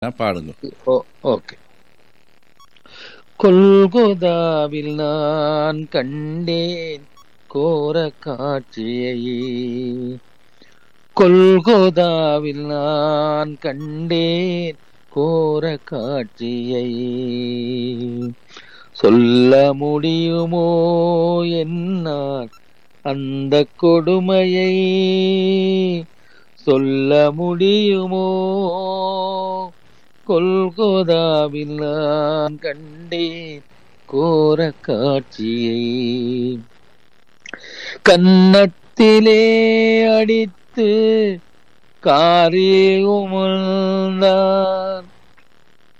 பாடுங்க ஓ ஓகே கொல்கொதாவில் நான் கண்டேன் கோர காட்சியை கொல்கொதாவில் நான் கண்டேன் கோர காட்சியை சொல்ல முடியுமோ என்னால் அந்த கொடுமையை சொல்ல முடியுமோ கொல்கோதாவில் நான் கண்டேன் கோர காட்சியை கன்னத்திலே அடித்து காரில் உமிழ்ந்தான்